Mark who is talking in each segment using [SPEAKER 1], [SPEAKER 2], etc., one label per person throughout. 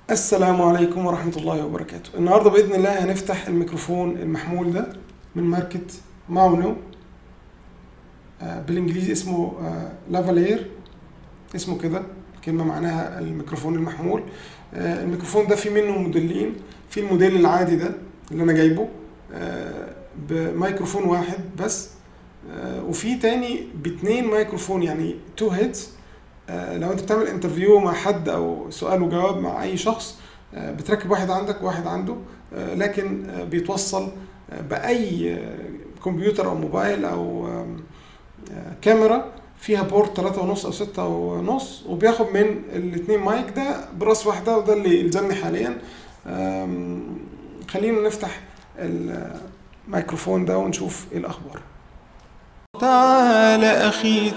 [SPEAKER 1] السلام عليكم ورحمة الله وبركاته النهاردة بإذن الله هنفتح الميكروفون المحمول ده من ماركة ماونو آه، بالإنجليزي اسمه لافالير اسمه كده الكلمة معناها الميكروفون المحمول آه، الميكروفون ده في منه موديلين في الموديل العادي ده اللي أنا جايبه آه، بميكروفون واحد بس آه، وفي تاني باتنين ميكروفون يعني تو هيدز آه، لو انت بتعمل انترفيو مع حد او سؤال وجواب مع اي شخص آه، بتركب واحد عندك وواحد عنده آه، لكن آه، بيتوصل آه، باي آه، كمبيوتر او موبايل او آم، آه، كاميرا فيها بورت 3 ونص او 6 ونص وبياخد من الاثنين مايك ده براس واحده وده اللي يلزمني حاليا آم، خلينا نفتح الميكروفون ده ونشوف ايه الاخبار
[SPEAKER 2] تعال أخي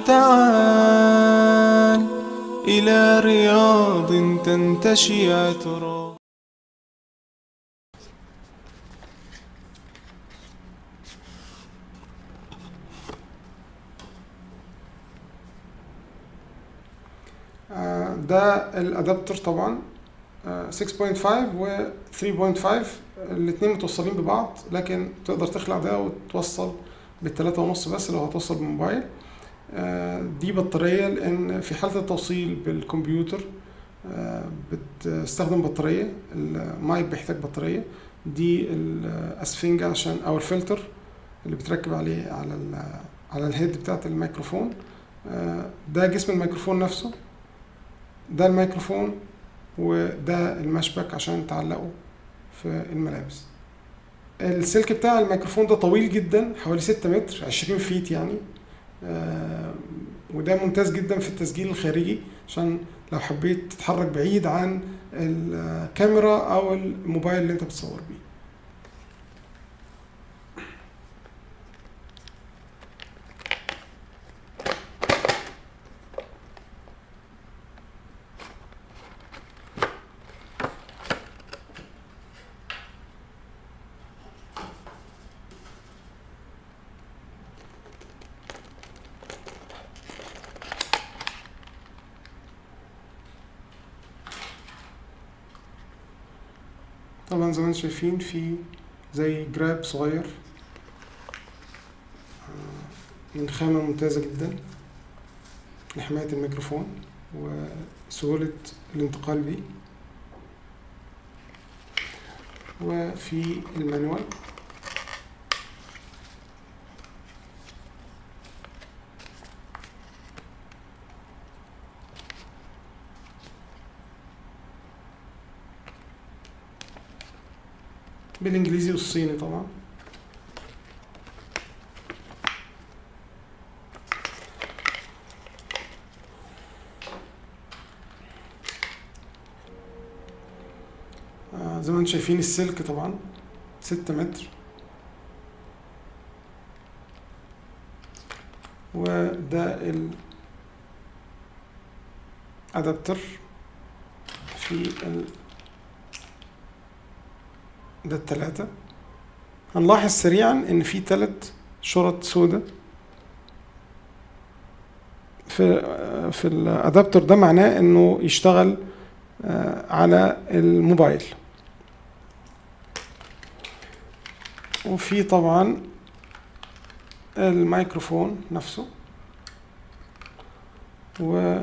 [SPEAKER 2] تعال إلى رياض تنتشي عطرا
[SPEAKER 1] آه، ده الادابتر طبعا آه، 6.5 و 3.5 الاثنين متوصلين ببعض لكن تقدر تخلع ده وتوصل بالتلاتة ونص بس لو هتوصل بالموبايل آه، دي بطارية لأن في حالة التوصيل بالكمبيوتر آه، بتستخدم بطارية المايك بيحتاج بطارية دي الأسفنجة عشان أو الفلتر اللي بتركب عليه على ال على الهيد بتاعت الميكروفون آه، ده جسم الميكروفون نفسه ده الميكروفون وده المشبك عشان تعلقه في الملابس السلك بتاع الميكروفون ده طويل جدا حوالي 6 متر 20 فيت يعني آه، وده ممتاز جدا في التسجيل الخارجي عشان لو حبيت تتحرك بعيد عن الكاميرا او الموبايل اللي انت بتصور بيه طبعا زي ما انتم شايفين في زي جراب صغير آه، من خامة ممتازة جدا لحماية الميكروفون وسهولة الانتقال بيه وفي المانوال بالانجليزي والصيني طبعا آه، زي ما انتم شايفين السلك طبعا ستة متر وده الادابتر في ال ده التلاتة هنلاحظ سريعا ان في تلات شرط سودة في في الادابتر ده معناه انه يشتغل آه، على الموبايل وفي طبعا الميكروفون نفسه و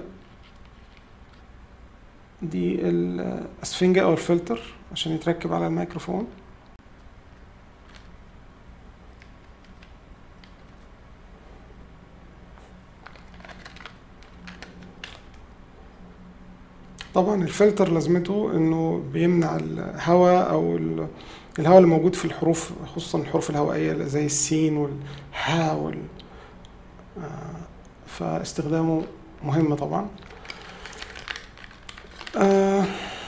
[SPEAKER 1] دي الاسفنجة او الفلتر عشان يتركب على الميكروفون طبعا الفلتر لازمته انه بيمنع الهواء او ال- الهواء اللي موجود في الحروف خصوصا الحروف الهوائية زي السين والها وال آه، فاستخدامه مهم طبعا آه،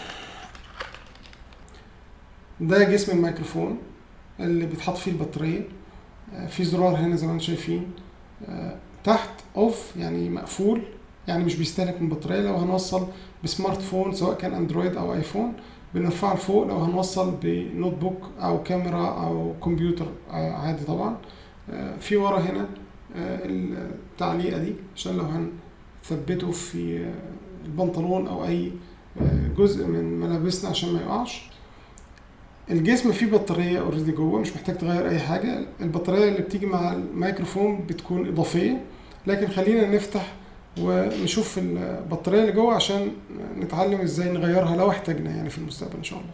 [SPEAKER 1] ده جسم الميكروفون اللي بيتحط فيه البطارية آه، في زرار هنا زي ما انتم شايفين آه، تحت اوف يعني مقفول يعني مش بيستهلك من البطارية لو هنوصل بسمارت فون سواء كان اندرويد او ايفون بنرفعه لفوق لو هنوصل بنوت بوك او كاميرا او كمبيوتر آه، عادي طبعا آه، في ورا هنا آه، التعليقة دي عشان لو هنثبته في آه، البنطلون او اي آه، جزء من ملابسنا عشان ما يقعش الجسم فيه بطارية اوريدي جوه مش محتاج تغير اي حاجة البطارية اللي بتيجي مع الميكروفون بتكون اضافية لكن خلينا نفتح ونشوف البطارية اللي جوه عشان نتعلم ازاي نغيرها لو احتاجنا يعني في المستقبل ان شاء الله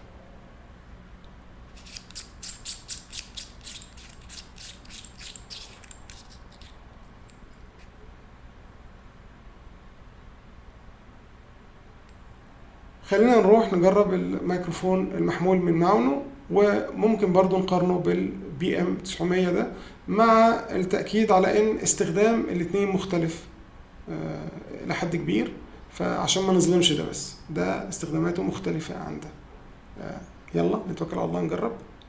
[SPEAKER 1] خلينا نروح نجرب الميكروفون المحمول من ماونو وممكن برضو نقارنه بالبي ام 900 ده مع التأكيد على ان استخدام الاتنين مختلف آه، لحد كبير فعشان ما نظلمش ده بس ده استخداماته مختلفة عن ده آه، يلا نتوكل على الله نجرب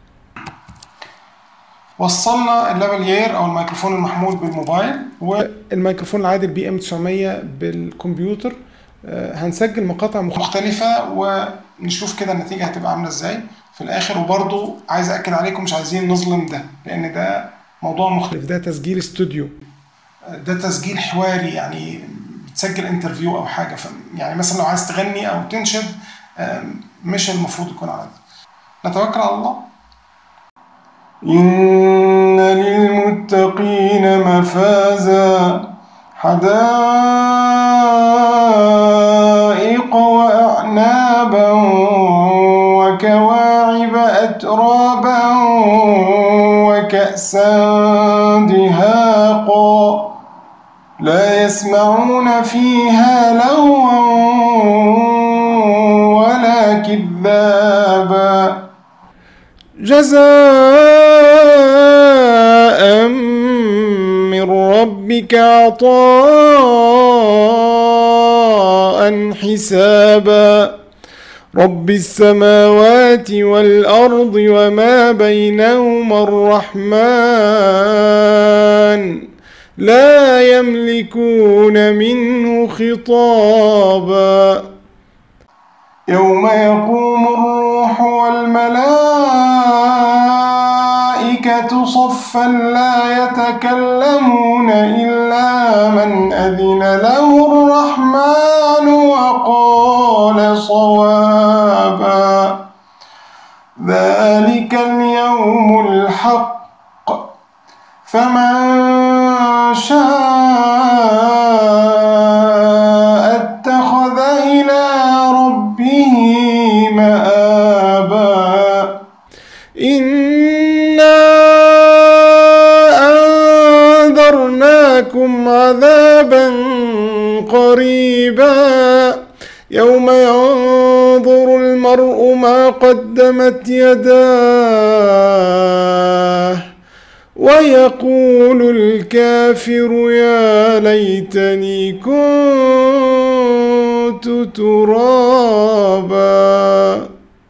[SPEAKER 1] وصلنا اللافاليير او الميكروفون المحمول بالموبايل والميكروفون العادي البي ام 900 بالكمبيوتر آه، هنسجل مقاطع مختلفة ونشوف كده النتيجة هتبقى عاملة ازاي في الاخر وبرضو عايز اكد عليكم مش عايزين نظلم ده لان ده موضوع مختلف ده تسجيل استوديو آه، ده تسجيل حواري يعني بتسجل انترفيو او حاجة ف يعني مثلا لو عايز تغني او تنشد آه، مش المفروض يكون على ده نتوكل على الله
[SPEAKER 2] إن للمتقين مفازا حدائق وأعنابا وكواعب أترابا وكأسا دهاقا لا يسمعون فيها لغوا ولا كذابا جزاء من ربك عطاء حسابا رب السماوات والأرض وما بينهما الرحمن لا يملكون منه خطابا يوم يقوم الروح والملائكة صفا لا يتكلمون إلا من أذن له الرحمن وقال صوابا ذلك اليوم الحق فمن شاء اتخذ إلى ربه مآبا إنا أنذرناكم عذابا قريبا يوم ينظر المرء ما قدمت يداه ويقول الكافر يا ليتني كنت ترابا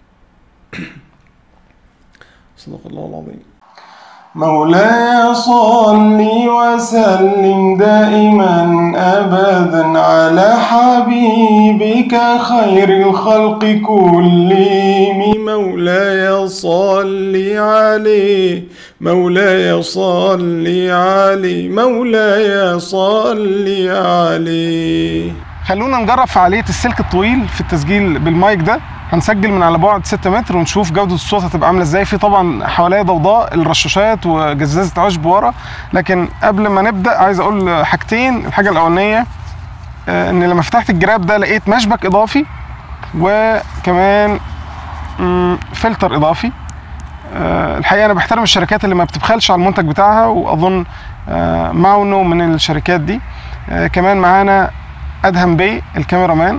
[SPEAKER 1] صدق الله العظيم
[SPEAKER 2] مولاي صل وسلم دائما ابدا على حبيبك خير الخلق كلهم مولاي صل عليه مولاي صل عليه مولاي صل عليه
[SPEAKER 1] خلونا نجرب فعالية السلك الطويل في التسجيل بالمايك ده هنسجل من على بعد 6 متر ونشوف جودة الصوت هتبقى عاملة ازاي في طبعا حواليا ضوضاء الرشاشات وجزازة عشب ورا لكن قبل ما نبدأ عايز اقول حاجتين الحاجة الأولانية آه، ان لما فتحت الجراب ده لقيت مشبك إضافي وكمان مم، فلتر إضافي آه، الحقيقة أنا بحترم الشركات اللي ما بتبخلش على المنتج بتاعها وأظن آه، ماونو من الشركات دي آه، كمان معانا ادهم بي الكاميرا مان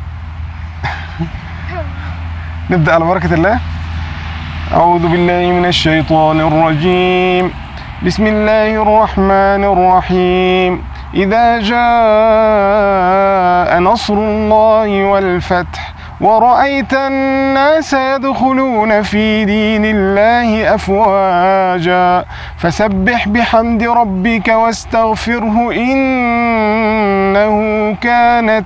[SPEAKER 1] نبدا على بركه الله اعوذ بالله من الشيطان الرجيم بسم الله الرحمن الرحيم اذا جاء نصر الله والفتح ورأيت الناس يدخلون في دين الله أفواجا فسبح بحمد ربك واستغفره إنه كان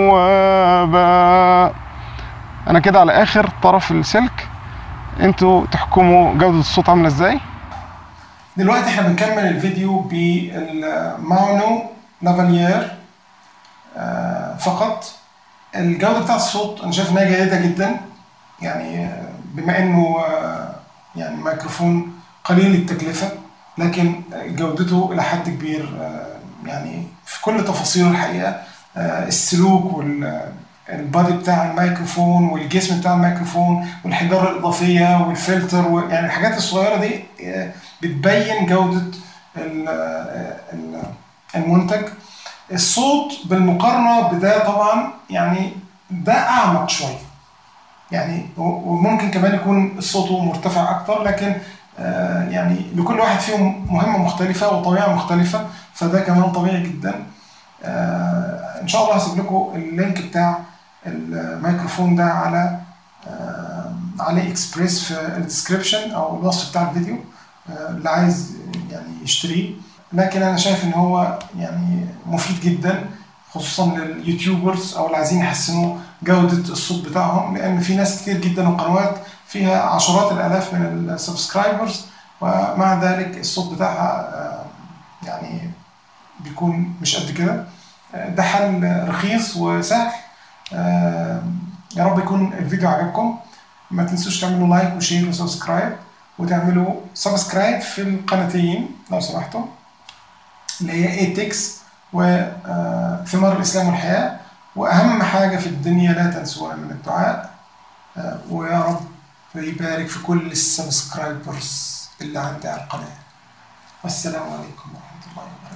[SPEAKER 1] توابا أنا كده على آخر طرف السلك انتوا تحكموا جودة الصوت عاملة ازاي
[SPEAKER 2] دلوقتي احنا بنكمل الفيديو بالماونو لافاليير آه، فقط الجودة بتاعت الصوت أنا شايف إنها جيدة جدا يعني آه، بما إنه آه، يعني ميكروفون قليل التكلفة لكن جودته إلى حد كبير آه، يعني في كل تفاصيله الحقيقة آه، السلوك والبادي بتاع الميكروفون والجسم بتاع الميكروفون والحجارة الإضافية والفلتر و- يعني الحاجات الصغيرة دي آه، بتبين جودة ال- آه، ال- المنتج الصوت بالمقارنة بده طبعا يعني ده أعمق شوية يعني و- وممكن كمان يكون صوته مرتفع أكتر لكن آه، يعني لكل واحد فيهم مهمة مختلفة وطبيعة مختلفة فده كمان طبيعي جدا آه، إن شاء الله هسيب لكم اللينك بتاع الميكروفون ده على آه، علي اكسبريس في الديسكريبشن او الوصف بتاع الفيديو آه، اللي عايز يعني يشتريه لكن انا شايف ان هو يعني مفيد جدا خصوصا لليوتيوبرز او اللي عايزين يحسنوا جودة الصوت بتاعهم لان في ناس كتير جدا وقنوات فيها عشرات الالاف من السبسكرايبرز ومع ذلك الصوت بتاعها آه، يعني بيكون مش قد كده آه، ده حل رخيص وسهل آه، يا رب يكون الفيديو عجبكم ما تنسوش تعملوا لايك وشير وسبسكرايب وتعملوا سبسكرايب في القناتين لو سمحتوا اللي هي ايتكس وثمار الاسلام والحياه واهم حاجه في الدنيا لا تنسونا من الدعاء آه، ويا رب يبارك في كل السبسكرايبرز اللي عندي على القناه والسلام عليكم ورحمه الله وبركاته